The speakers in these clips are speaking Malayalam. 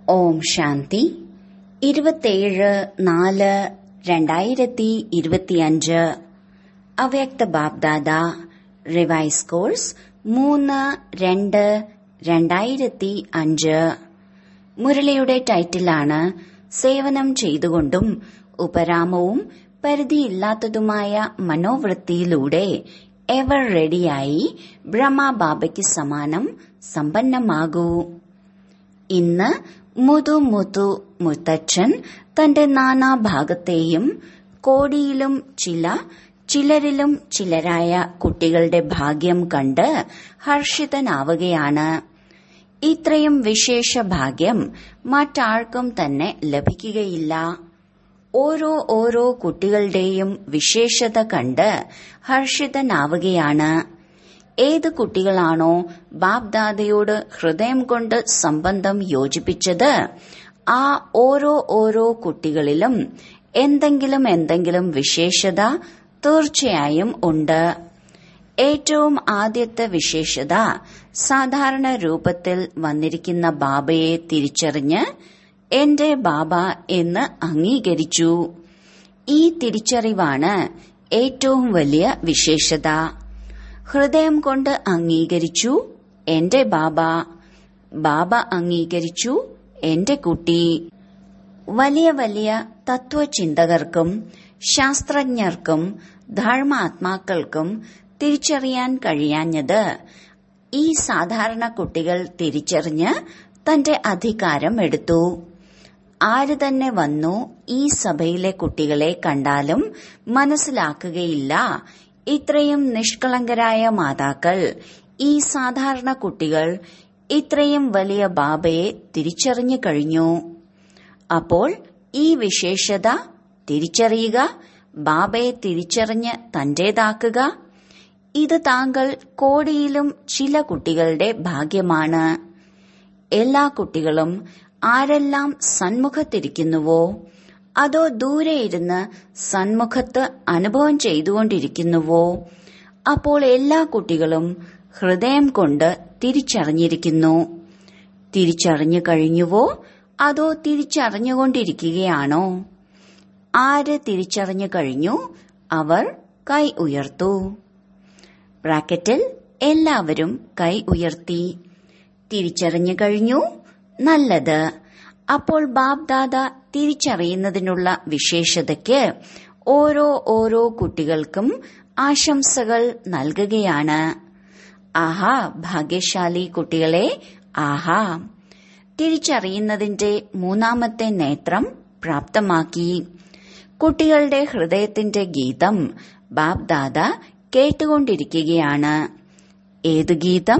ഓം ശാന്തി ഇരുപത്തേഴ് നാല് രണ്ടായിരത്തി ഇരുപത്തിയഞ്ച് അവ്യക്ത ബാബ്ദാദ റിവൈസ് കോഴ്സ് മൂന്ന് രണ്ട് രണ്ടായിരത്തി അഞ്ച് മുരളിയുടെ ടൈറ്റിലാണ് സേവനം ചെയ്തുകൊണ്ടും ഉപരാമവും പരിധിയില്ലാത്തതുമായ മനോവൃത്തിയിലൂടെ എവർ റെഡിയായി ബ്രഹ്മബാബയ്ക്ക് സമാനം സമ്പന്നമാകൂ ഇന്ന് മുതു മുതു മുത്തച്ഛൻ തന്റെ നാനാഭാഗത്തെയും കോടിയിലും ചില ചിലരിലും ചിലരായ കുട്ടികളുടെ ഭാഗ്യം കണ്ട് ഹർഷിതനാവുകയാണ് ഇത്രയും വിശേഷ ഭാഗ്യം മറ്റാർക്കും തന്നെ ലഭിക്കുകയില്ല ഓരോ ഓരോ കുട്ടികളുടെയും വിശേഷത കണ്ട് ഹർഷിതനാവുകയാണ് ഏത് കുട്ടികളാണോ ബാബ്ദാദയോട് ഹൃദയം കൊണ്ട് സംബന്ധം യോജിപ്പിച്ചത് ആ ഓരോ ഓരോ കുട്ടികളിലും എന്തെങ്കിലും എന്തെങ്കിലും വിശേഷത തീർച്ചയായും ഉണ്ട് ഏറ്റവും ആദ്യത്തെ വിശേഷത സാധാരണ രൂപത്തിൽ വന്നിരിക്കുന്ന ബാബയെ തിരിച്ചറിഞ്ഞ് എന്റെ ബാബ എന്ന് അംഗീകരിച്ചു ഈ തിരിച്ചറിവാണ് ഏറ്റവും വലിയ വിശേഷത ഹൃദയം കൊണ്ട് അംഗീകരിച്ചു എന്റെ ബാബ ബാബ അംഗീകരിച്ചു എന്റെ കുട്ടി വലിയ വലിയ തത്വചിന്തകർക്കും ശാസ്ത്രജ്ഞർക്കും ധർമാത്മാക്കൾക്കും തിരിച്ചറിയാൻ കഴിയാഞ്ഞത് ഈ സാധാരണ കുട്ടികൾ തിരിച്ചറിഞ്ഞ് തന്റെ അധികാരം എടുത്തു ആര് തന്നെ വന്നു ഈ സഭയിലെ കുട്ടികളെ കണ്ടാലും മനസ്സിലാക്കുകയില്ല ഇത്രയും നിഷ്കളങ്കരായ മാതാക്കൾ ഈ സാധാരണ കുട്ടികൾ ഇത്രയും വലിയ ബാബയെ തിരിച്ചറിഞ്ഞു കഴിഞ്ഞു അപ്പോൾ ഈ വിശേഷത തിരിച്ചറിയുക ബാബയെ തിരിച്ചറിഞ്ഞ് തന്റേതാക്കുക ഇത് താങ്കൾ കോടിയിലും ചില കുട്ടികളുടെ ഭാഗ്യമാണ് എല്ലാ കുട്ടികളും ആരെല്ലാം സന്മുഖത്തിരിക്കുന്നുവോ അതോ ദൂരെ ഇരുന്ന് സന്മുഖത്ത് അനുഭവം ചെയ്തുകൊണ്ടിരിക്കുന്നുവോ അപ്പോൾ എല്ലാ കുട്ടികളും ഹൃദയം കൊണ്ട് തിരിച്ചറിഞ്ഞിരിക്കുന്നു തിരിച്ചറിഞ്ഞു കഴിഞ്ഞുവോ അതോ തിരിച്ചറിഞ്ഞുകൊണ്ടിരിക്കുകയാണോ ആര് തിരിച്ചറിഞ്ഞു കഴിഞ്ഞു അവർ കൈ ഉയർത്തു ബ്രാക്കറ്റിൽ എല്ലാവരും കൈ ഉയർത്തി തിരിച്ചറിഞ്ഞു കഴിഞ്ഞു നല്ലത് അപ്പോൾ ബാബ് ദാദ തിരിച്ചറിയുന്നതിനുള്ള വിശേഷതയ്ക്ക് ഓരോ ഓരോ കുട്ടികൾക്കും ആശംസകൾ നൽകുകയാണ് ആഹാ ഭാഗ്യശാലി കുട്ടികളെ ആഹാ തിരിച്ചറിയുന്നതിന്റെ മൂന്നാമത്തെ നേത്രം പ്രാപ്തമാക്കി കുട്ടികളുടെ ഹൃദയത്തിന്റെ ഗീതം ബാബ് ദാദ കേട്ടുകൊണ്ടിരിക്കുകയാണ് ഏതു ഗീതം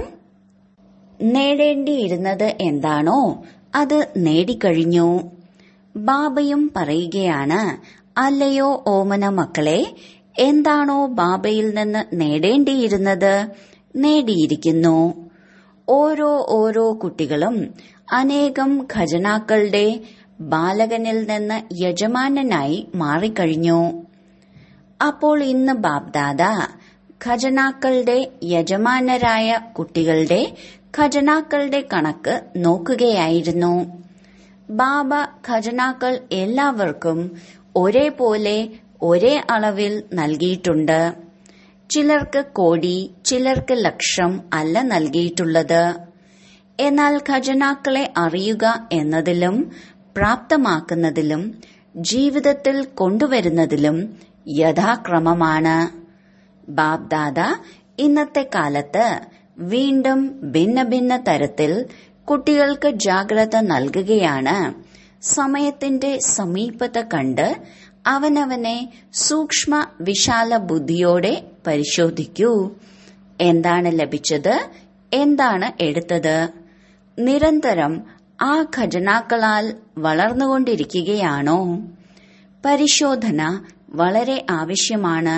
നേടേണ്ടിയിരുന്നത് എന്താണോ അത് നേടിക്കഴിഞ്ഞു ബാബയും പറയുകയാണ് അല്ലയോ ഓമന മക്കളെ എന്താണോ ബാബയിൽ നിന്ന് നേടേണ്ടിയിരുന്നത് നേടിയിരിക്കുന്നു ഓരോ ഓരോ കുട്ടികളും അനേകം ഖജനാക്കളുടെ ബാലകനിൽ നിന്ന് യജമാനനായി മാറിക്കഴിഞ്ഞു അപ്പോൾ ഇന്ന് ബാബ്ദാദ ഖജനാക്കളുടെ യജമാനരായ കുട്ടികളുടെ ഖജനാക്കളുടെ കണക്ക് നോക്കുകയായിരുന്നു ബാബ ഖജനാക്കൾ എല്ലാവർക്കും ഒരേപോലെ ഒരേ അളവിൽ നൽകിയിട്ടുണ്ട് ചിലർക്ക് കോടി ചിലർക്ക് ലക്ഷം അല്ല നൽകിയിട്ടുള്ളത് എന്നാൽ ഖജനാക്കളെ അറിയുക എന്നതിലും പ്രാപ്തമാക്കുന്നതിലും ജീവിതത്തിൽ കൊണ്ടുവരുന്നതിലും യഥാക്രമമാണ് ബാബ്ദാദ ഇന്നത്തെ കാലത്ത് വീണ്ടും ഭിന്ന ഭിന്ന തരത്തിൽ കുട്ടികൾക്ക് ജാഗ്രത നൽകുകയാണ് സമയത്തിന്റെ സമീപത കണ്ട് അവനവനെ സൂക്ഷ്മ വിശാല ബുദ്ധിയോടെ പരിശോധിക്കൂ എന്താണ് ലഭിച്ചത് എന്താണ് എടുത്തത് നിരന്തരം ആ ഖജനാക്കളാൽ വളർന്നുകൊണ്ടിരിക്കുകയാണോ പരിശോധന വളരെ ആവശ്യമാണ്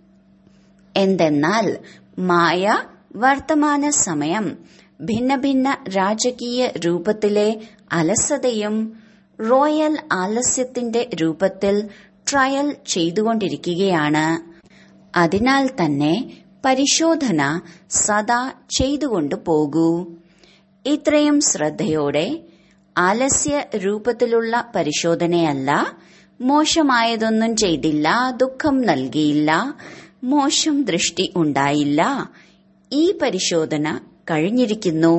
എന്തെന്നാൽ മായ വർത്തമാന സമയം ഭിന്ന ഭിന്ന രാജകീയ രൂപത്തിലെ അലസതയും റോയൽ ആലസ്യത്തിന്റെ രൂപത്തിൽ ട്രയൽ ചെയ്തുകൊണ്ടിരിക്കുകയാണ് അതിനാൽ തന്നെ പരിശോധന സദാ ചെയ്തുകൊണ്ടു പോകൂ ഇത്രയും ശ്രദ്ധയോടെ ആലസ്യ രൂപത്തിലുള്ള പരിശോധനയല്ല മോശമായതൊന്നും ചെയ്തില്ല ദുഃഖം നൽകിയില്ല മോശം ദൃഷ്ടി ഉണ്ടായില്ല ഈ പരിശോധന കഴിഞ്ഞിരിക്കുന്നു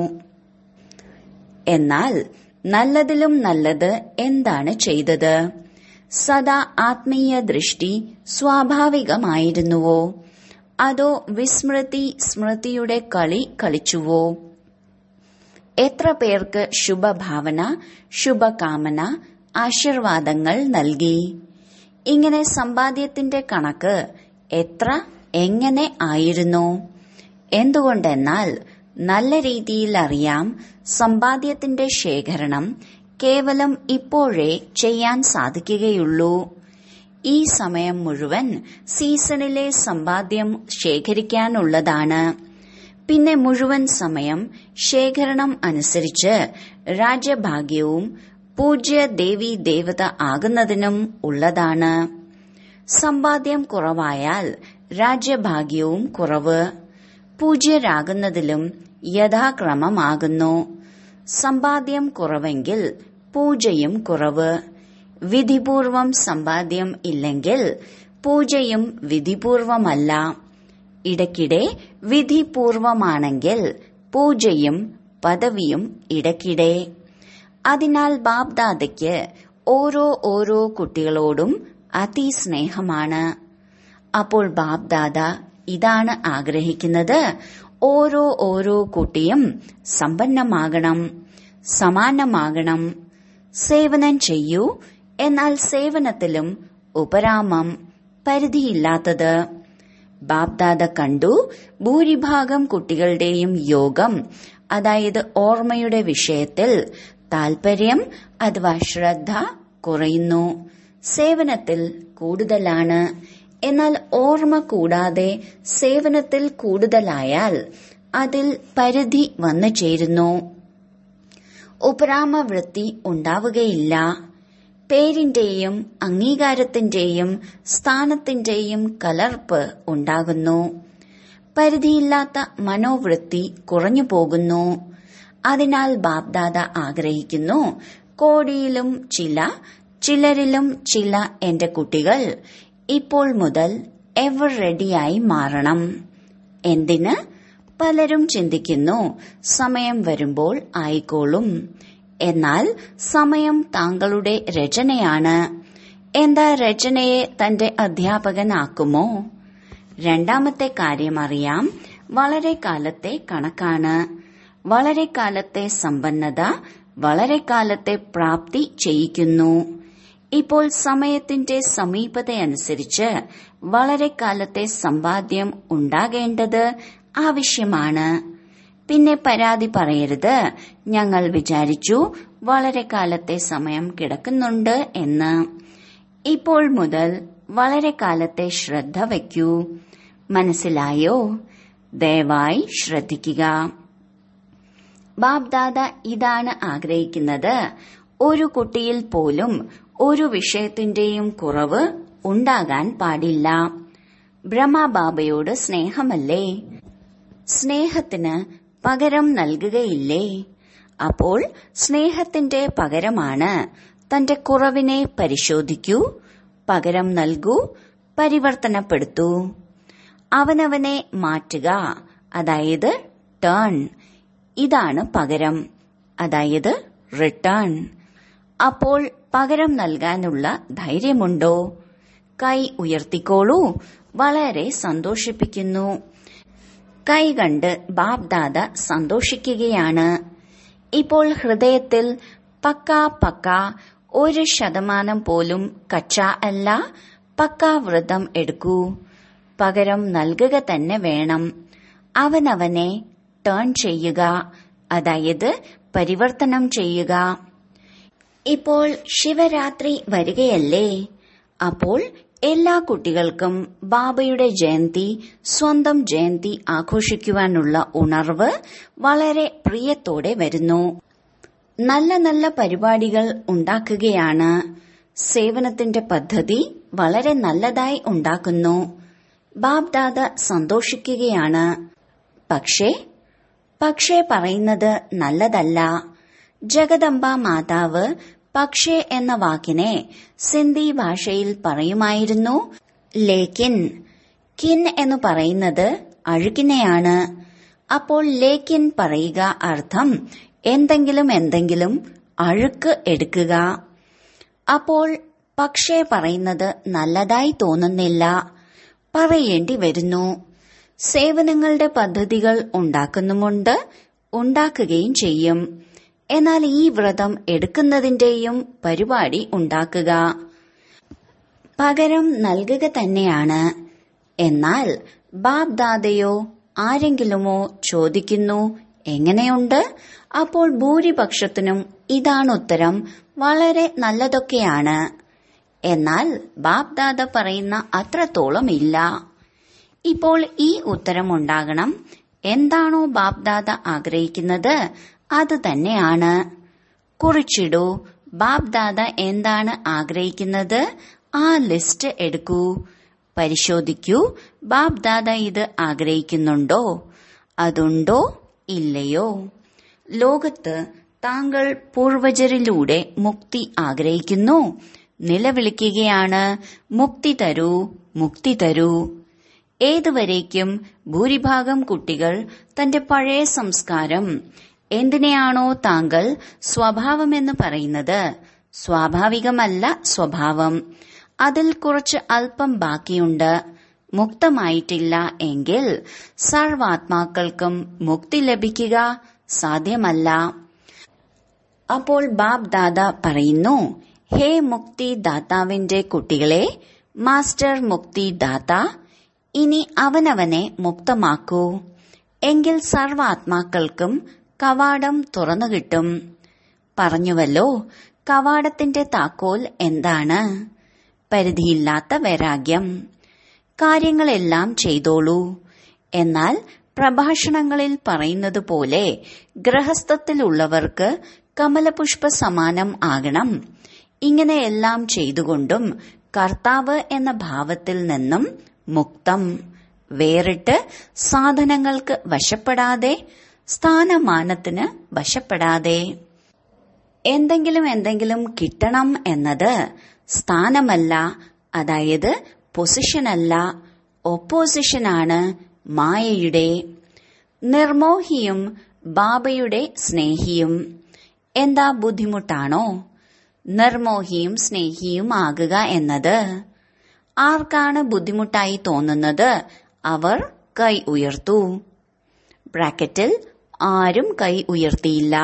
എന്നാൽ നല്ലതിലും നല്ലത് എന്താണ് ചെയ്തത് സദാ ആത്മീയ ദൃഷ്ടി സ്വാഭാവികമായിരുന്നുവോ അതോ വിസ്മൃതി സ്മൃതിയുടെ കളി കളിച്ചുവോ എത്ര പേർക്ക് ശുഭഭാവന ശുഭകാമന ആശീർവാദങ്ങൾ നൽകി ഇങ്ങനെ സമ്പാദ്യത്തിന്റെ കണക്ക് എത്ര എങ്ങനെ ആയിരുന്നു എന്തുകൊണ്ടെന്നാൽ നല്ല രീതിയിൽ അറിയാം സമ്പാദ്യത്തിന്റെ ശേഖരണം കേവലം ഇപ്പോഴേ ചെയ്യാൻ സാധിക്കുകയുള്ളൂ ഈ സമയം മുഴുവൻ സീസണിലെ സമ്പാദ്യം ശേഖരിക്കാനുള്ളതാണ് പിന്നെ മുഴുവൻ സമയം ശേഖരണം അനുസരിച്ച് രാജ്യഭാഗ്യവും പൂജ്യ ദേവി ദേവത ആകുന്നതിനും ഉള്ളതാണ് സമ്പാദ്യം കുറവായാൽ രാജ്യഭാഗ്യവും കുറവ് പൂജ്യരാകുന്നതിലും യഥാക്രമമാകുന്നു സമ്പാദ്യം കുറവെങ്കിൽ പൂജയും കുറവ് വിധിപൂർവം സമ്പാദ്യം ഇല്ലെങ്കിൽ പൂജയും വിധിപൂർവമല്ല ഇടയ്ക്കിടെ വിധിപൂർവമാണെങ്കിൽ പൂജയും പദവിയും ഇടയ്ക്കിടെ അതിനാൽ ബാബ്ദാദയ്ക്ക് ഓരോ ഓരോ കുട്ടികളോടും അതിസ്നേഹമാണ് അപ്പോൾ ബാബ്ദാദ ഇതാണ് ആഗ്രഹിക്കുന്നത് ഓരോ ഓരോ കുട്ടിയും സമ്പന്നമാകണം സമാനമാകണം സേവനം ചെയ്യൂ എന്നാൽ സേവനത്തിലും ഉപരാമം പരിധിയില്ലാത്തത് ബാബ്ദാദ കണ്ടു ഭൂരിഭാഗം കുട്ടികളുടെയും യോഗം അതായത് ഓർമ്മയുടെ വിഷയത്തിൽ താൽപര്യം അഥവാ ശ്രദ്ധ കുറയുന്നു സേവനത്തിൽ കൂടുതലാണ് എന്നാൽ ഓർമ്മ കൂടാതെ സേവനത്തിൽ കൂടുതലായാൽ അതിൽ പരിധി വന്നു ചേരുന്നു ഉപരാമവൃത്തി ഉണ്ടാവുകയില്ല പേരിന്റെയും അംഗീകാരത്തിന്റെയും സ്ഥാനത്തിന്റെയും കലർപ്പ് ഉണ്ടാകുന്നു പരിധിയില്ലാത്ത മനോവൃത്തി കുറഞ്ഞു പോകുന്നു അതിനാൽ ബാബ്ദാദ ആഗ്രഹിക്കുന്നു കോടിയിലും ചില ചിലരിലും ചില എന്റെ കുട്ടികൾ ഇപ്പോൾ മുതൽ എവർ റെഡിയായി മാറണം എന്തിന് പലരും ചിന്തിക്കുന്നു സമയം വരുമ്പോൾ ആയിക്കോളും എന്നാൽ സമയം താങ്കളുടെ രചനയാണ് എന്താ രചനയെ തന്റെ അധ്യാപകനാക്കുമോ രണ്ടാമത്തെ കാര്യം അറിയാം വളരെ കാലത്തെ കണക്കാണ് വളരെ കാലത്തെ സമ്പന്നത വളരെ കാലത്തെ പ്രാപ്തി ചെയ്യിക്കുന്നു ഇപ്പോൾ സമയത്തിന്റെ സമീപതയനുസരിച്ച് വളരെ കാലത്തെ സമ്പാദ്യം ഉണ്ടാകേണ്ടത് ആവശ്യമാണ് പിന്നെ പരാതി പറയരുത് ഞങ്ങൾ വിചാരിച്ചു വളരെ കാലത്തെ സമയം കിടക്കുന്നുണ്ട് എന്ന് ഇപ്പോൾ മുതൽ വളരെ കാലത്തെ ശ്രദ്ധ വയ്ക്കൂ മനസ്സിലായോ ദയവായി ശ്രദ്ധിക്കുക ബാബ്ദാദ ഇതാണ് ആഗ്രഹിക്കുന്നത് ഒരു കുട്ടിയിൽ പോലും ഒരു വിഷയത്തിന്റെയും കുറവ് ഉണ്ടാകാൻ പാടില്ല ബ്രഹ്മബാബയോട് സ്നേഹമല്ലേ സ്നേഹത്തിന് പകരം നൽകുകയില്ലേ അപ്പോൾ സ്നേഹത്തിന്റെ പകരമാണ് തന്റെ കുറവിനെ പരിശോധിക്കൂ പകരം നൽകൂ പരിവർത്തനപ്പെടുത്തൂ അവനവനെ മാറ്റുക അതായത് ടേൺ ഇതാണ് പകരം അതായത് റിട്ടേൺ അപ്പോൾ പകരം നൽകാനുള്ള ധൈര്യമുണ്ടോ കൈ ഉയർത്തിക്കോളൂ വളരെ സന്തോഷിപ്പിക്കുന്നു കൈ കണ്ട് ബാബ്ദാദ സന്തോഷിക്കുകയാണ് ഇപ്പോൾ ഹൃദയത്തിൽ പക്ക പക്ക ഒരു ശതമാനം പോലും കച്ച അല്ല പക്ക വ്രതം എടുക്കൂ പകരം നൽകുക തന്നെ വേണം അവനവനെ ടേൺ ചെയ്യുക അതായത് പരിവർത്തനം ചെയ്യുക ഇപ്പോൾ ശിവരാത്രി വരികയല്ലേ അപ്പോൾ എല്ലാ കുട്ടികൾക്കും ബാബയുടെ ജയന്തി സ്വന്തം ജയന്തി ആഘോഷിക്കുവാനുള്ള ഉണർവ് വളരെ പ്രിയത്തോടെ വരുന്നു നല്ല നല്ല പരിപാടികൾ ഉണ്ടാക്കുകയാണ് സേവനത്തിന്റെ പദ്ധതി വളരെ നല്ലതായി ഉണ്ടാക്കുന്നു ബാബ്ദാദ സന്തോഷിക്കുകയാണ് പക്ഷേ പക്ഷേ പറയുന്നത് നല്ലതല്ല ജഗദംബ മാതാവ് പക്ഷേ എന്ന വാക്കിനെ സിന്ധി ഭാഷയിൽ പറയുമായിരുന്നു ലേക്കിൻ കിൻ എന്ന് പറയുന്നത് അഴുക്കിനെയാണ് അപ്പോൾ ലേക്കിൻ പറയുക അർത്ഥം എന്തെങ്കിലും എന്തെങ്കിലും അഴുക്ക് എടുക്കുക അപ്പോൾ പക്ഷേ പറയുന്നത് നല്ലതായി തോന്നുന്നില്ല പറയേണ്ടി വരുന്നു സേവനങ്ങളുടെ പദ്ധതികൾ ഉണ്ടാക്കുന്നുമുണ്ട് ഉണ്ടാക്കുകയും ചെയ്യും എന്നാൽ ഈ വ്രതം എടുക്കുന്നതിന്റെയും പരിപാടി ഉണ്ടാക്കുക പകരം നൽകുക തന്നെയാണ് എന്നാൽ ബാബ് ദാദയോ ആരെങ്കിലുമോ ചോദിക്കുന്നു എങ്ങനെയുണ്ട് അപ്പോൾ ഭൂരിപക്ഷത്തിനും ഇതാണ് ഉത്തരം വളരെ നല്ലതൊക്കെയാണ് എന്നാൽ ബാബ് ദാദ പറയുന്ന അത്രത്തോളം ഇല്ല ഇപ്പോൾ ഈ ഉത്തരം ഉണ്ടാകണം എന്താണോ ബാബ് ദാദ ആഗ്രഹിക്കുന്നത് അത് തന്നെയാണ് കുറിച്ചിടൂ ബാബ് ദാദ എന്താണ് ആഗ്രഹിക്കുന്നത് ആ ലിസ്റ്റ് എടുക്കൂ പരിശോധിക്കൂ ബാബ് ദാദ ഇത് ആഗ്രഹിക്കുന്നുണ്ടോ അതുണ്ടോ ഇല്ലയോ ലോകത്ത് താങ്കൾ പൂർവജരിലൂടെ മുക്തി ആഗ്രഹിക്കുന്നു നിലവിളിക്കുകയാണ് മുക്തി തരൂ മുക്തി തരൂ ഏതുവരേക്കും ഭൂരിഭാഗം കുട്ടികൾ തന്റെ പഴയ സംസ്കാരം എന്തിനെയാണോ താങ്കൾ സ്വഭാവമെന്ന് പറയുന്നത് സ്വാഭാവികമല്ല സ്വഭാവം അതിൽ കുറച്ച് അല്പം ബാക്കിയുണ്ട് മുക്തമായിട്ടില്ല എങ്കിൽ സർവാത്മാക്കൾക്കും മുക്തി ലഭിക്കുക സാധ്യമല്ല അപ്പോൾ ബാബ് ദാദ പറയുന്നു ഹേ മുക്തി ദാതാവിന്റെ കുട്ടികളെ മാസ്റ്റർ മുക്തി ദാത ഇനി അവനവനെ മുക്തമാക്കൂ എങ്കിൽ സർവാത്മാക്കൾക്കും കവാടം തുറന്നു കിട്ടും പറഞ്ഞുവല്ലോ കവാടത്തിന്റെ താക്കോൽ എന്താണ് പരിധിയില്ലാത്ത വൈരാഗ്യം കാര്യങ്ങളെല്ലാം ചെയ്തോളൂ എന്നാൽ പ്രഭാഷണങ്ങളിൽ പറയുന്നത് പോലെ ഗ്രഹസ്ഥത്തിലുള്ളവർക്ക് കമലപുഷ്പ സമാനം ആകണം ഇങ്ങനെയെല്ലാം ചെയ്തുകൊണ്ടും കർത്താവ് എന്ന ഭാവത്തിൽ നിന്നും മുക്തം വേറിട്ട് സാധനങ്ങൾക്ക് വശപ്പെടാതെ സ്ഥാനമാനത്തിന് വശപ്പെടാതെ എന്തെങ്കിലും എന്തെങ്കിലും കിട്ടണം എന്നത് സ്ഥാനമല്ല അതായത് പൊസിഷനല്ല ഒപ്പോസിഷനാണ് മായയുടെ നിർമോഹിയും ബാബയുടെ സ്നേഹിയും എന്താ ബുദ്ധിമുട്ടാണോ നിർമോഹിയും സ്നേഹിയും ആകുക എന്നത് ആർക്കാണ് ബുദ്ധിമുട്ടായി തോന്നുന്നത് അവർ കൈ ഉയർത്തു ബ്രാക്കറ്റിൽ ആരും കൈ ഉയർത്തിയില്ല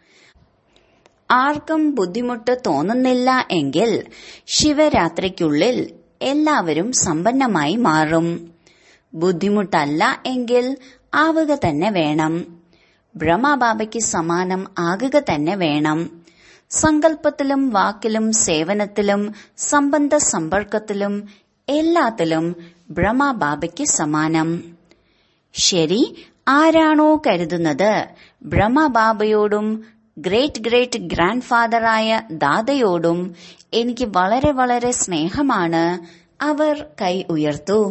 ആർക്കും ബുദ്ധിമുട്ട് തോന്നുന്നില്ല എങ്കിൽ ശിവരാത്രിക്കുള്ളിൽ എല്ലാവരും സമ്പന്നമായി മാറും ബുദ്ധിമുട്ടല്ല എങ്കിൽ ആവുക തന്നെ വേണം ബ്രഹ്മബാബയ്ക്ക് സമാനം ആകുക തന്നെ വേണം സങ്കല്പത്തിലും വാക്കിലും സേവനത്തിലും സംബന്ധ സമ്പർക്കത്തിലും എല്ലാത്തിലും ബ്രഹ്മബാബയ്ക്ക് സമാനം ശരി ആരാണോ കരുതുന്നത് ബ്രഹ്മബാബയോടും ഗ്രേറ്റ് ഗ്രേറ്റ് ഗ്രാൻഡ് ഫാദറായ ദാദയോടും എനിക്ക് വളരെ വളരെ സ്നേഹമാണ് അവർ കൈ ഉയർത്തു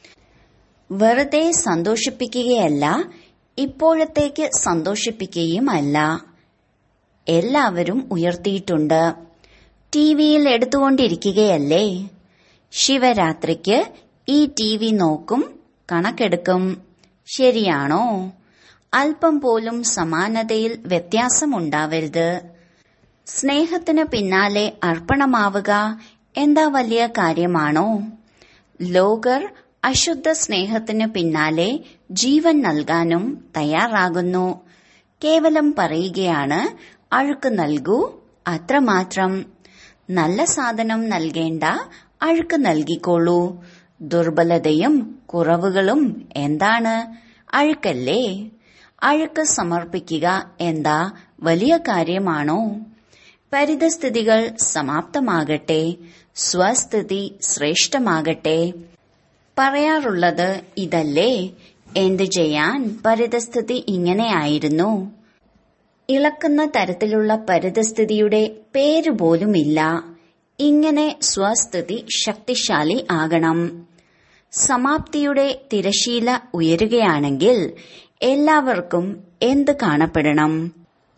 വെറുതെ സന്തോഷിപ്പിക്കുകയല്ല ഇപ്പോഴത്തേക്ക് സന്തോഷിപ്പിക്കുകയുമല്ല എല്ലാവരും ഉയർത്തിയിട്ടുണ്ട് ടി വിയിൽ എടുത്തുകൊണ്ടിരിക്കുകയല്ലേ ശിവരാത്രിക്ക് ഈ ടി വി നോക്കും കണക്കെടുക്കും ശരിയാണോ അല്പം പോലും സമാനതയിൽ വ്യത്യാസമുണ്ടാവരുത് സ്നേഹത്തിന് പിന്നാലെ അർപ്പണമാവുക എന്താ വലിയ കാര്യമാണോ ലോകർ അശുദ്ധ സ്നേഹത്തിന് പിന്നാലെ ജീവൻ നൽകാനും തയ്യാറാകുന്നു കേവലം പറയുകയാണ് അഴുക്ക് നൽകൂ അത്രമാത്രം നല്ല സാധനം നൽകേണ്ട അഴുക്ക് നൽകിക്കോളൂ ദുർബലതയും കുറവുകളും എന്താണ് അഴുക്കല്ലേ അഴുക്ക് സമർപ്പിക്കുക എന്താ വലിയ കാര്യമാണോ പരിതസ്ഥിതികൾ സമാപ്തമാകട്ടെ സ്വസ്ഥിതി ശ്രേഷ്ഠമാകട്ടെ പറയാറുള്ളത് ഇതല്ലേ എന്തു ചെയ്യാൻ പരിതസ്ഥിതി ഇങ്ങനെയായിരുന്നു ഇളക്കുന്ന തരത്തിലുള്ള പരിതസ്ഥിതിയുടെ പേരുപോലുമില്ല ഇങ്ങനെ സ്വസ്ഥിതി ശക്തിശാലി ആകണം സമാപ്തിയുടെ തിരശീല ഉയരുകയാണെങ്കിൽ എല്ലാവർക്കും എന്ത് കാണപ്പെടണം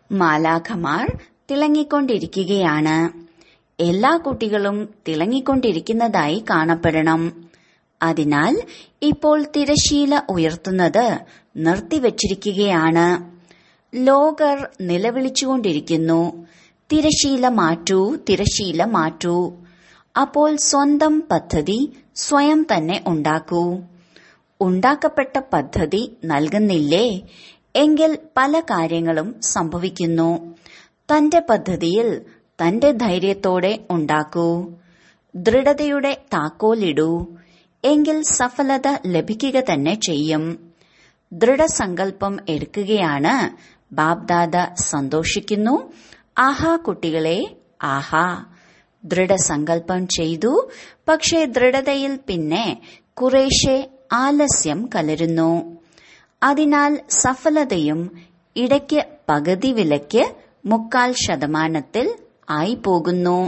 മാലാഖമാർ തിളങ്ങിക്കൊണ്ടിരിക്കുകയാണ് എല്ലാ കുട്ടികളും തിളങ്ങിക്കൊണ്ടിരിക്കുന്നതായി കാണപ്പെടണം അതിനാൽ ഇപ്പോൾ തിരശീല ഉയർത്തുന്നത് നിർത്തിവച്ചിരിക്കുകയാണ് ലോകർ നിലവിളിച്ചുകൊണ്ടിരിക്കുന്നു തിരശീല മാറ്റൂ തിരശീല മാറ്റൂ അപ്പോൾ സ്വന്തം പദ്ധതി സ്വയം തന്നെ ഉണ്ടാക്കൂ ഉണ്ടാക്കപ്പെട്ട പദ്ധതി നൽകുന്നില്ലേ എങ്കിൽ പല കാര്യങ്ങളും സംഭവിക്കുന്നു തന്റെ പദ്ധതിയിൽ തന്റെ ധൈര്യത്തോടെ ഉണ്ടാക്കൂ ദൃഢതയുടെ താക്കോലിടൂ എങ്കിൽ സഫലത ലഭിക്കുക തന്നെ ചെയ്യും ദൃഢസങ്കല്പം എടുക്കുകയാണ് ബാബ്ദാദ സന്തോഷിക്കുന്നു ആഹാ കുട്ടികളെ ആഹാ ദൃഢസങ്കല്പം ചെയ്തു പക്ഷേ ദൃഢതയിൽ പിന്നെ കുറേശ്ശെ ആലസ്യം കലരുന്നു അതിനാൽ സഫലതയും ഇടയ്ക്ക് പകുതി വിലയ്ക്ക് മുക്കാൽ ശതമാനത്തിൽ ആയി പോകുന്നു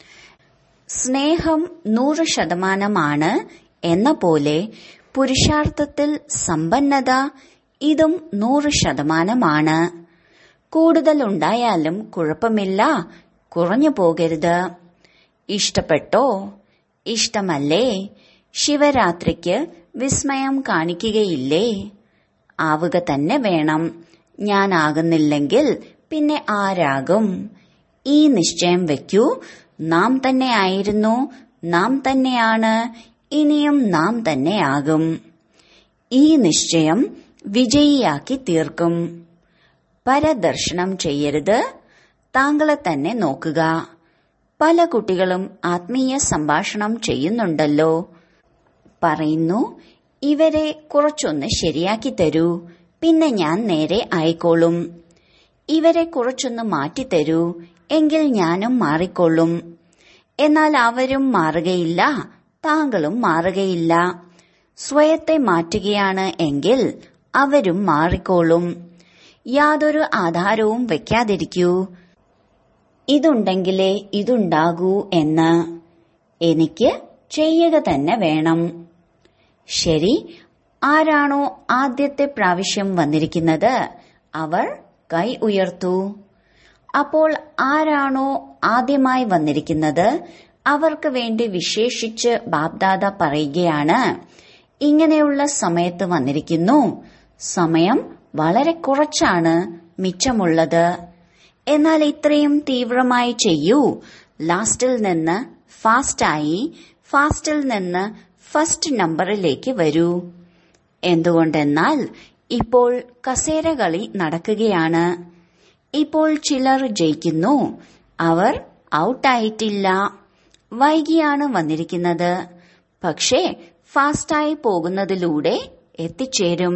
സ്നേഹം നൂറ് ശതമാനമാണ് എന്ന പോലെ പുരുഷാർത്ഥത്തിൽ സമ്പന്നത ഇതും നൂറ് ശതമാനമാണ് കൂടുതലുണ്ടായാലും കുഴപ്പമില്ല കുറഞ്ഞു പോകരുത് ഇഷ്ടപ്പെട്ടോ ഇഷ്ടമല്ലേ ശിവരാത്രിക്ക് വിസ്മയം കാണിക്കുകയില്ലേ ആവുക തന്നെ വേണം ഞാനാകുന്നില്ലെങ്കിൽ പിന്നെ ആരാകും ഈ നിശ്ചയം വെക്കൂ നാം തന്നെ ആയിരുന്നു നാം തന്നെയാണ് ഇനിയും നാം തന്നെയാകും ഈ നിശ്ചയം വിജയിയാക്കി തീർക്കും പരദർശനം ചെയ്യരുത് താങ്കളെ തന്നെ നോക്കുക പല കുട്ടികളും ആത്മീയ സംഭാഷണം ചെയ്യുന്നുണ്ടല്ലോ പറയുന്നു ഇവരെ കുറച്ചൊന്ന് ശരിയാക്കി തരൂ പിന്നെ ഞാൻ നേരെ ആയിക്കോളും ഇവരെ കുറച്ചൊന്ന് മാറ്റിത്തരൂ എങ്കിൽ ഞാനും മാറിക്കൊള്ളും എന്നാൽ അവരും മാറുകയില്ല താങ്കളും മാറുകയില്ല സ്വയത്തെ മാറ്റുകയാണ് എങ്കിൽ അവരും മാറിക്കോളും യാതൊരു ആധാരവും വെക്കാതിരിക്കൂ ഇതുണ്ടെങ്കിലേ ഇതുണ്ടാകൂ എന്ന് എനിക്ക് ചെയ്യുക തന്നെ വേണം ശരി ആരാണോ ആദ്യത്തെ പ്രാവശ്യം വന്നിരിക്കുന്നത് അവർ കൈ ഉയർത്തൂ അപ്പോൾ ആരാണോ ആദ്യമായി വന്നിരിക്കുന്നത് അവർക്ക് വേണ്ടി വിശേഷിച്ച് ബാബ്ദാദ പറയുകയാണ് ഇങ്ങനെയുള്ള സമയത്ത് വന്നിരിക്കുന്നു സമയം വളരെ കുറച്ചാണ് മിച്ചമുള്ളത് എന്നാൽ ഇത്രയും തീവ്രമായി ചെയ്യൂ ലാസ്റ്റിൽ നിന്ന് ഫാസ്റ്റായി ഫാസ്റ്റിൽ നിന്ന് ഫസ്റ്റ് നമ്പറിലേക്ക് വരൂ എന്തുകൊണ്ടെന്നാൽ ഇപ്പോൾ കസേര കളി നടക്കുകയാണ് ഇപ്പോൾ ചിലർ ജയിക്കുന്നു അവർ ഔട്ടായിട്ടില്ല വൈകിയാണ് വന്നിരിക്കുന്നത് പക്ഷേ ഫാസ്റ്റായി പോകുന്നതിലൂടെ എത്തിച്ചേരും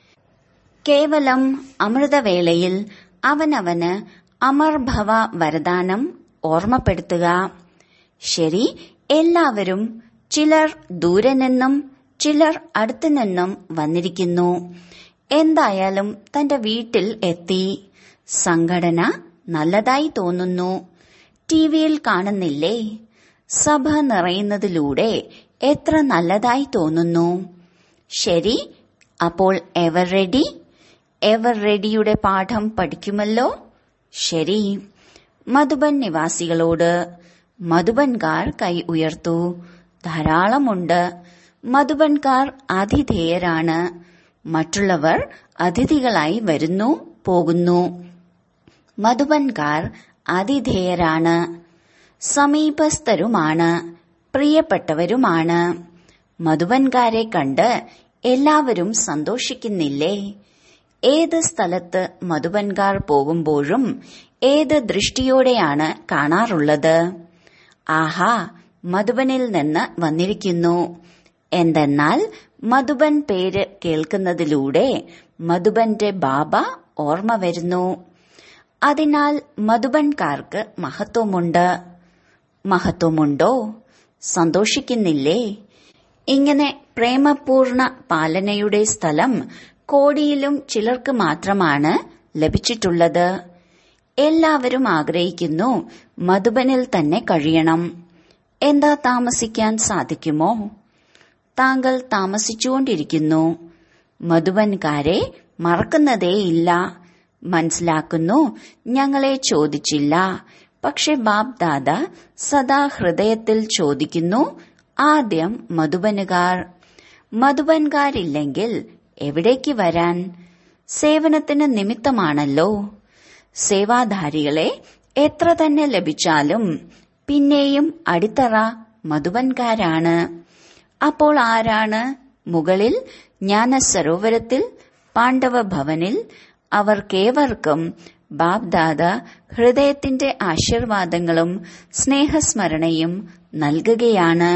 കേവലം അമൃതവേളയിൽ അവനവന് അമർഭവ വരദാനം ഓർമ്മപ്പെടുത്തുക ശരി എല്ലാവരും ചിലർ ദൂരെ നിന്നും ചിലർ അടുത്തു നിന്നും വന്നിരിക്കുന്നു എന്തായാലും തന്റെ വീട്ടിൽ എത്തി സംഘടന നല്ലതായി തോന്നുന്നു ടിവിയിൽ കാണുന്നില്ലേ സഭ നിറയുന്നതിലൂടെ എത്ര നല്ലതായി തോന്നുന്നു ശരി അപ്പോൾ എവർ റെഡി എവർ റെഡിയുടെ പാഠം പഠിക്കുമല്ലോ ശരി മധുബൻ നിവാസികളോട് മധുബൻകാർ കൈ ഉയർത്തു ധാരാളമുണ്ട് മധുബൻകാർ ആതിഥേയരാണ് മറ്റുള്ളവർ അതിഥികളായി വരുന്നു പോകുന്നു മധുബൻകാർ ആതിഥേയരാണ് സമീപസ്ഥരുമാണ് പ്രിയപ്പെട്ടവരുമാണ് മധുബൻകാരെ കണ്ട് എല്ലാവരും സന്തോഷിക്കുന്നില്ലേ ഏത് സ്ഥലത്ത് മധുബൻകാർ പോകുമ്പോഴും ഏത് ദൃഷ്ടിയോടെയാണ് കാണാറുള്ളത് ആഹാ മധുബനിൽ നിന്ന് വന്നിരിക്കുന്നു എന്തെന്നാൽ മധുബൻ പേര് കേൾക്കുന്നതിലൂടെ മധുബന്റെ ബാബ ഓർമ്മ വരുന്നു അതിനാൽ മധുബൻകാർക്ക് മഹത്വമുണ്ട് മഹത്വമുണ്ടോ സന്തോഷിക്കുന്നില്ലേ ഇങ്ങനെ പ്രേമപൂർണ പാലനയുടെ സ്ഥലം കോടിയിലും ചിലർക്ക് മാത്രമാണ് ലഭിച്ചിട്ടുള്ളത് എല്ലാവരും ആഗ്രഹിക്കുന്നു മധുബനിൽ തന്നെ കഴിയണം എന്താ താമസിക്കാൻ സാധിക്കുമോ താങ്കൾ താമസിച്ചുകൊണ്ടിരിക്കുന്നു മധുബൻകാരെ മറക്കുന്നതേയില്ല മനസ്സിലാക്കുന്നു ഞങ്ങളെ ചോദിച്ചില്ല പക്ഷെ ബാബ് ദാദ സദാ ഹൃദയത്തിൽ ചോദിക്കുന്നു ആദ്യം മധുബനുകാർ മധുബൻകാരില്ലെങ്കിൽ എവിടേക്ക് വരാൻ സേവനത്തിന് നിമിത്തമാണല്ലോ സേവാധാരികളെ എത്ര തന്നെ ലഭിച്ചാലും പിന്നെയും അടിത്തറ മധുബൻകാരാണ് അപ്പോൾ ആരാണ് മുകളിൽ ജ്ഞാന സരോവരത്തിൽ പാണ്ഡവ ഭവനിൽ അവർക്കേവർക്കും ബാബ്ദാദ ഹൃദയത്തിന്റെ ആശീർവാദങ്ങളും സ്നേഹസ്മരണയും നൽകുകയാണ്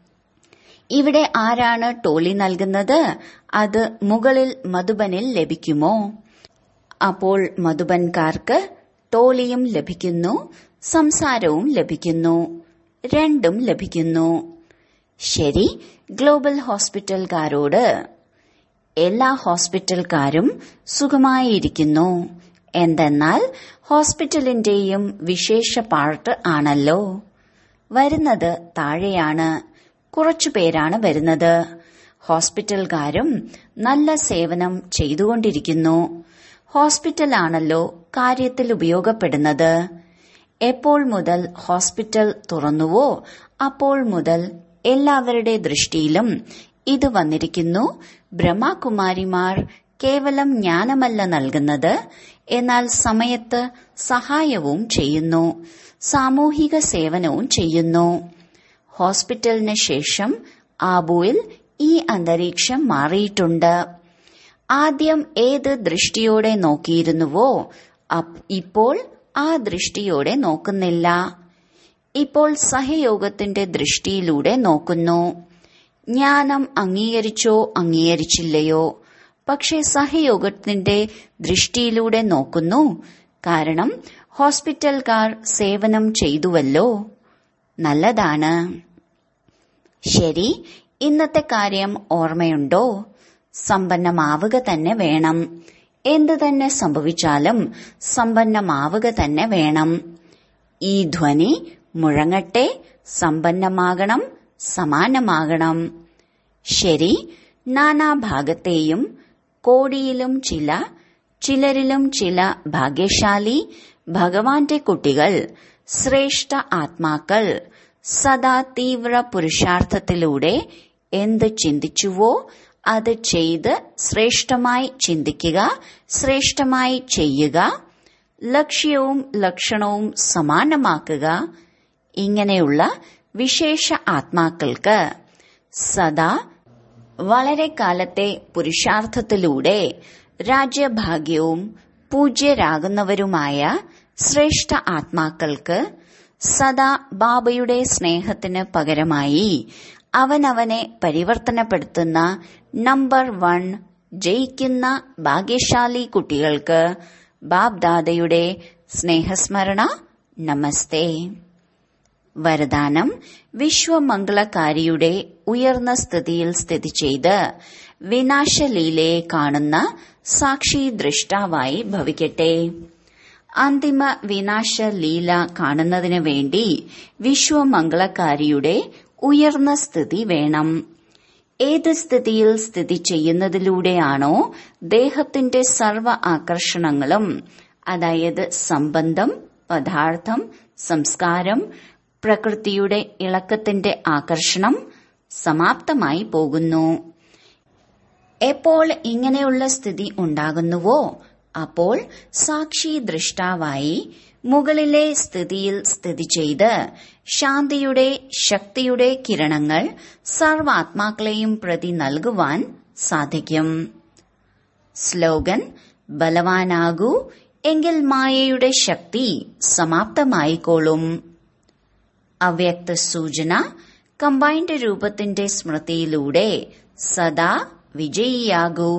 ഇവിടെ ആരാണ് ടോളി നൽകുന്നത് അത് മുകളിൽ മധുബനിൽ ലഭിക്കുമോ അപ്പോൾ മധുബൻകാർക്ക് ടോളിയും ലഭിക്കുന്നു സംസാരവും ലഭിക്കുന്നു രണ്ടും ലഭിക്കുന്നു ശരി ഗ്ലോബൽ ഹോസ്പിറ്റൽക്കാരോട് എല്ലാ ഹോസ്പിറ്റൽക്കാരും സുഖമായിരിക്കുന്നു എന്തെന്നാൽ ഹോസ്പിറ്റലിന്റെയും വിശേഷ പാർട്ട് ആണല്ലോ വരുന്നത് താഴെയാണ് കുറച്ചുപേരാണ് വരുന്നത് ഹോസ്പിറ്റൽക്കാരും നല്ല സേവനം ചെയ്തുകൊണ്ടിരിക്കുന്നു ഹോസ്പിറ്റലാണല്ലോ കാര്യത്തിൽ ഉപയോഗപ്പെടുന്നത് എപ്പോൾ മുതൽ ഹോസ്പിറ്റൽ തുറന്നുവോ അപ്പോൾ മുതൽ എല്ലാവരുടെ ദൃഷ്ടിയിലും ഇത് വന്നിരിക്കുന്നു ബ്രഹ്മകുമാരിമാർ കേവലം ജ്ഞാനമല്ല നൽകുന്നത് എന്നാൽ സമയത്ത് സഹായവും ചെയ്യുന്നു സാമൂഹിക സേവനവും ചെയ്യുന്നു ഹോസ്പിറ്റലിന് ശേഷം ആബുവിൽ ഈ അന്തരീക്ഷം മാറിയിട്ടുണ്ട് ആദ്യം ഏത് ദൃഷ്ടിയോടെ നോക്കിയിരുന്നുവോ ഇപ്പോൾ ആ ദൃഷ്ടിയോടെ നോക്കുന്നില്ല ഇപ്പോൾ സഹയോഗത്തിന്റെ ദൃഷ്ടിയിലൂടെ നോക്കുന്നു ജ്ഞാനം അംഗീകരിച്ചോ അംഗീകരിച്ചില്ലയോ പക്ഷെ സഹയോഗത്തിന്റെ ദൃഷ്ടിയിലൂടെ നോക്കുന്നു കാരണം ഹോസ്പിറ്റൽക്കാർ സേവനം ചെയ്തുവല്ലോ നല്ലതാണ് ശരി ഇന്നത്തെ കാര്യം ഓർമ്മയുണ്ടോ സമ്പന്നമാവുക തന്നെ വേണം എന്തു തന്നെ സംഭവിച്ചാലും സമ്പന്നമാവുക തന്നെ വേണം ഈ ധ്വനി മുഴങ്ങട്ടെ സമ്പന്നമാകണം സമാനമാകണം ശരി നാനാഭാഗത്തെയും കോടിയിലും ചില ചിലരിലും ചില ഭാഗ്യശാലി ഭഗവാന്റെ കുട്ടികൾ ശ്രേഷ്ഠ ആത്മാക്കൾ സദാ തീവ്ര പുരുഷാർത്ഥത്തിലൂടെ എന്ത് ചിന്തിച്ചുവോ അത് ചെയ്ത് ശ്രേഷ്ഠമായി ചിന്തിക്കുക ശ്രേഷ്ഠമായി ചെയ്യുക ലക്ഷ്യവും ലക്ഷണവും സമാനമാക്കുക ഇങ്ങനെയുള്ള വിശേഷ ആത്മാക്കൾക്ക് സദാ വളരെ കാലത്തെ പുരുഷാർത്ഥത്തിലൂടെ രാജ്യഭാഗ്യവും പൂജ്യരാകുന്നവരുമായ ശ്രേഷ്ഠ ആത്മാക്കൾക്ക് സദാ ബാബയുടെ സ്നേഹത്തിന് പകരമായി അവനവനെ പരിവർത്തനപ്പെടുത്തുന്ന നമ്പർ വൺ ജയിക്കുന്ന ഭാഗ്യശാലി കുട്ടികൾക്ക് ബാബ്ദാദയുടെ സ്നേഹസ്മരണ നമസ്തേ വരദാനം വിശ്വമംഗളകാരിയുടെ ഉയർന്ന സ്ഥിതിയിൽ സ്ഥിതി ചെയ്ത് വിനാശലീലയെ കാണുന്ന സാക്ഷി ദൃഷ്ടാവായി ഭവിക്കട്ടെ അന്തിമ വിനാശ ലീല കാണുന്നതിന് വേണ്ടി വിശ്വമംഗളകാരിയുടെ ഉയർന്ന സ്ഥിതി വേണം ഏത് സ്ഥിതിയിൽ സ്ഥിതി ചെയ്യുന്നതിലൂടെയാണോ ദേഹത്തിന്റെ സർവ ആകർഷണങ്ങളും അതായത് സംബന്ധം പദാർത്ഥം സംസ്കാരം പ്രകൃതിയുടെ ഇളക്കത്തിന്റെ ആകർഷണം സമാപ്തമായി പോകുന്നു എപ്പോൾ ഇങ്ങനെയുള്ള സ്ഥിതി ഉണ്ടാകുന്നുവോ അപ്പോൾ സാക്ഷി ദൃഷ്ടാവായി മുകളിലെ സ്ഥിതിയിൽ സ്ഥിതി ചെയ്ത് ശാന്തിയുടെ ശക്തിയുടെ കിരണങ്ങൾ സർവാത്മാക്കളെയും പ്രതി നൽകുവാൻ സാധിക്കും സ്ലോഗൻ ബലവാനാകൂ എങ്കിൽ മായയുടെ ശക്തി സമാപ്തമായിക്കോളും അവ്യക്ത സൂചന കമ്പൈൻഡ് രൂപത്തിന്റെ സ്മൃതിയിലൂടെ സദാ വിജയിയാകൂ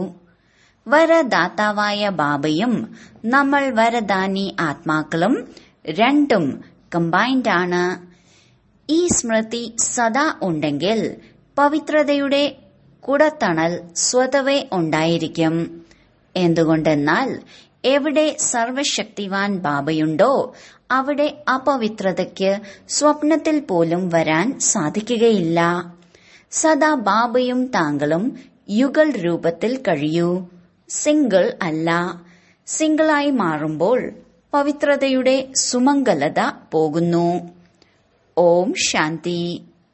വരദാതാവായ ബാബയും നമ്മൾ വരദാനി ആത്മാക്കളും രണ്ടും കമ്പൈൻഡ് ആണ് ഈ സ്മൃതി സദാ ഉണ്ടെങ്കിൽ പവിത്രതയുടെ കുടത്തണൽ സ്വതവേ ഉണ്ടായിരിക്കും എന്തുകൊണ്ടെന്നാൽ എവിടെ സർവശക്തിവാൻ ബാബയുണ്ടോ അവിടെ അപവിത്രതയ്ക്ക് സ്വപ്നത്തിൽ പോലും വരാൻ സാധിക്കുകയില്ല സദാ ബാബയും താങ്കളും യുഗൾ രൂപത്തിൽ കഴിയൂ സിംഗിൾ അല്ല സിംഗിളായി മാറുമ്പോൾ പവിത്രതയുടെ സുമംഗലത പോകുന്നു ഓം ശാന്തി